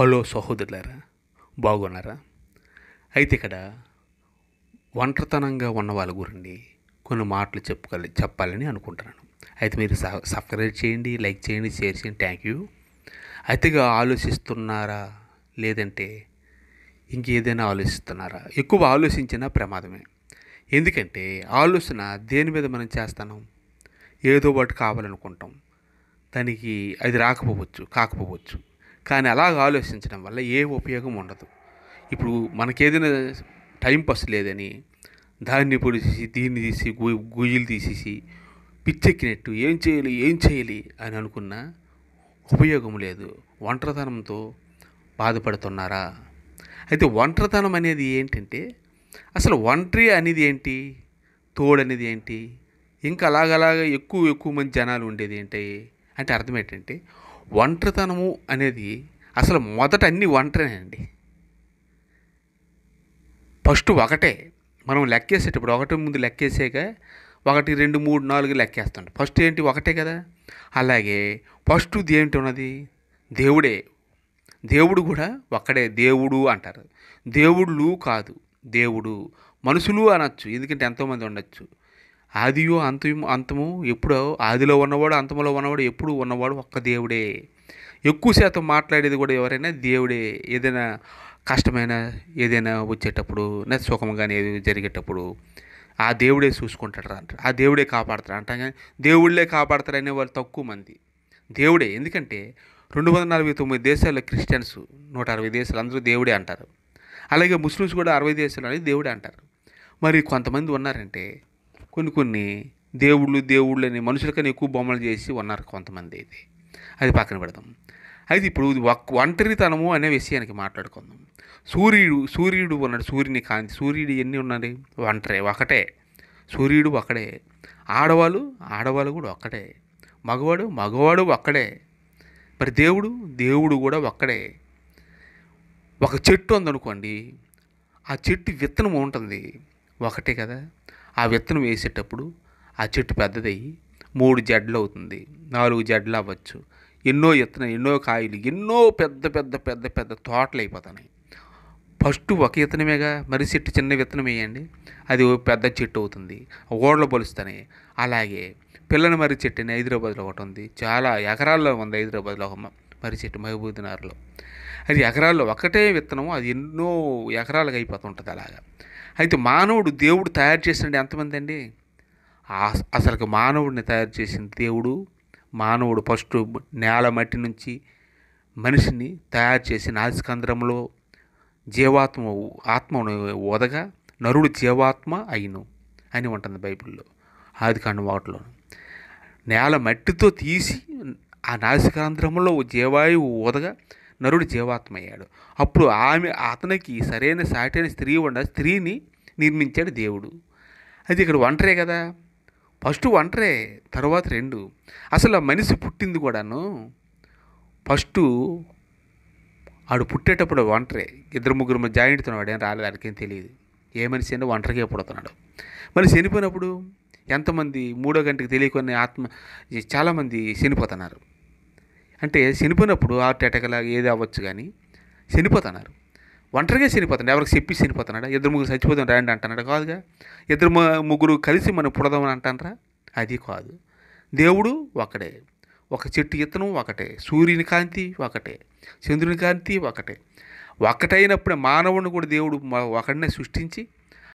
hello సహోదరులారా బాగున్నారా అయితే ఇక్కడ ఒంటరితనంగా ఉన్న వాళ్ళ గురించి కొన్ని మాటలు చెప్పుకోవాలి చెప్పాలని అనుకుంటున్నాను అయితే మీరు స- సబ్స్క్రైబ్ చేయండి లైక్ చేయండి షేర్ చేయండి థ్యాంక్ యూ అయితేగా ఆలోచిస్తున్నారా లేదంటే ఇంకేదైనా ఆలోచిస్తున్నారా ఎక్కువ ఆలోచించినా ప్రమాదమే ఎందుకంటే ఆలోచన దేని మీద మనం చేస్తాను ఏదో ఒకటి కావాలనుకుంటాం దానికి అది రాకపోవచ్చు కాకపోవచ్చు కానీ అలాగ ఆలోచించడం వల్ల ఏ ఉపయోగం ఉండదు ఇప్పుడు మనకేదైనా టైం పాస్ లేదని దాన్ని పొడిచేసి దీన్ని తీసి గు- గుయ్యలు తీసేసి పిచ్చెక్కినట్టు ఏం చేయాలి ఏం చేయాలి అని అనుకున్నా ఉపయోగం లేదు ఒంటరితనంతో బాధపడుతున్నారా అయితే ఒంటరితనం అనేది ఏంటంటే అసలు ఒంటరి అనేది ఏంటి తోడు అనేది ఏంటి ఇంకా అలాగలాగ ఎక్కువ ఎక్కువ మంది జనాలు ఉండేది ఏంటి అంటే అర్థం ఏంటంటే ఒంటరితనము అనేది అసలు మొదట అన్ని ఒంటరేనండి ఫస్ట్ ఒకటే మనం లెక్కేసేటప్పుడు ఒకటి ముందు లెక్కేసాక ఒకటి రెండు మూడు నాలుగు లెక్కేస్తాం ఫస్ట్ ఏంటి ఒకటే కదా అలాగే ఫస్ట్ ఏంటి ఉన్నది దేవుడే దేవుడు కూడా ఒక్కడే దేవుడు అంటారు దేవుళ్ళు కాదు దేవుడు మనుషులు అనొచ్చు ఎందుకంటే ఎంతోమంది ఉండొచ్చు ఆదియో అంతము అంతము ఎప్పుడో ఆదిలో ఉన్నవాడు అంతములో ఉన్నవాడు ఎప్పుడు ఉన్నవాడు ఒక్క దేవుడే ఎక్కువ శాతం మాట్లాడేది కూడా ఎవరైనా దేవుడే ఏదైనా కష్టమైన ఏదైనా వచ్చేటప్పుడు నా సుఖంగానే ఏది జరిగేటప్పుడు ఆ దేవుడే చూసుకుంటాడు అంటారు ఆ దేవుడే కాపాడతాడు అంటాం కానీ దేవుళ్ళే కాపాడతారు అనే వాళ్ళు తక్కువ మంది దేవుడే ఎందుకంటే రెండు వందల నలభై తొమ్మిది దేశాల్లో క్రిస్టియన్స్ నూట అరవై దేశాలు అందరూ దేవుడే అంటారు అలాగే ముస్లిమ్స్ కూడా అరవై దేశాలు అనేది దేవుడే అంటారు మరి కొంతమంది ఉన్నారంటే కొన్ని కొన్ని దేవుళ్ళు దేవుళ్ళు అని మనుషులకన్నా ఎక్కువ బొమ్మలు చేసి ఉన్నారు కొంతమంది అయితే అది పక్కన పెడదాం అయితే ఇప్పుడు ఒక్- ఒంటరితనము అనే విషయానికి మాట్లాడుకుందాం సూర్యుడు సూర్యుడు ఉన్నాడు సూర్యుని కాంతి సూర్యుడు ఎన్ని ఉన్నది ఒంటరే ఒకటే సూర్యుడు ఒక్కడే ఆడవాళ్ళు ఆడవాళ్ళు కూడా ఒక్కడే మగవాడు మగవాడు ఒక్కడే మరి దేవుడు దేవుడు కూడా ఒక్కడే ఒక చెట్టు ఉందనుకోండి ఆ చెట్టు విత్తనం ఉంటుంది ఒకటే కదా ఆ విత్తనం వేసేటప్పుడు ఆ చెట్టు పెద్దదయ్యి మూడు జడ్లు అవుతుంది నాలుగు జడ్లు అవ్వచ్చు ఎన్నో విత్తనం ఎన్నో కాయలు ఎన్నో పెద్ద పెద్ద పెద్ద పెద్ద తోటలు అయిపోతున్నాయి ఫస్ట్ ఒక విత్తనమేగా మరి చెట్టు చిన్న విత్తనం వేయండి అది ఓ పెద్ద చెట్టు అవుతుంది ఓడలు పొలుస్తాయి అలాగే పిల్లని మర్రి చెట్టు అని హైదరాబాద్లో ఒకటి ఉంది చాలా ఎకరాల్లో ఉంది హైదరాబాద్లో ఒక మ- మర్రి చెట్టు మహబూబ్నగర్లో అది ఎకరాల్లో ఒకటే విత్తనం అది ఎన్నో ఎకరాలకు అయిపోతుంటుంది అలాగా అయితే మానవుడు దేవుడు తయారు చేసిన ఎంతమంది అండి ఆ- అసలు మానవుడిని తయారు చేసిన దేవుడు మానవుడు ఫస్ట్ నేల మట్టి నుంచి మనిషిని తయారు చేసి నాసికంద్రంలో జీవాత్మ ఆత్మను ఓదగా నరుడు జీవాత్మ అయిను అని ఉంటుంది బైబిల్లో ఆది కాండం వాటిలో నేల మట్టితో తీసి ఆ నాసికాంధ్రంలో జీవాయువు ఊదగా నరుడు జీవాత్మ అయ్యాడు అప్పుడు ఆమె అతనికి సరైన సాటైన స్త్రీ ఉండ స్త్రీని నిర్మించాడు దేవుడు అది ఇక్కడ ఒంటరే కదా ఫస్ట్ ఒంటరే తర్వాత రెండు అసలు ఆ మనిషి పుట్టింది కూడాను ఫస్ట్ ఆడు పుట్టేటప్పుడు ఒంటరే ఇద్దరు ముగ్గురు మధ్య జాయింట్తో వాడు ఏం రాలేదు ఆడికేం తెలియదు ఏ మనిషి అయినా ఒంటరిగా పుడుతున్నాడు మరి చనిపోయినప్పుడు ఎంతమంది మూడో గంటకి తెలియకొని ఆత్మ చాలామంది చనిపోతున్నారు అంటే చనిపోయినప్పుడు హార్ట్ అటాక్ లాగా ఏది అవ్వచ్చు కానీ చనిపోతున్నారు ఒంటరిగా చనిపోతున్నాడు ఎవరికి చెప్పి చనిపోతున్నాడా ఇద్దరు ముగ్గురు చచ్చిపోతాం రండి అంటున్నాడు కాదుగా ఇద్దరు ము- ముగ్గురు కలిసి మనం పుడదామని అంటారా అది కాదు దేవుడు ఒకడే ఒక చెట్టు ఇత్తనం ఒకటే సూర్యుని కాంతి ఒకటే చంద్రుని కాంతి ఒకటే ఒకటైనప్పుడే మానవుని కూడా దేవుడు మ- ఒకడినే సృష్టించి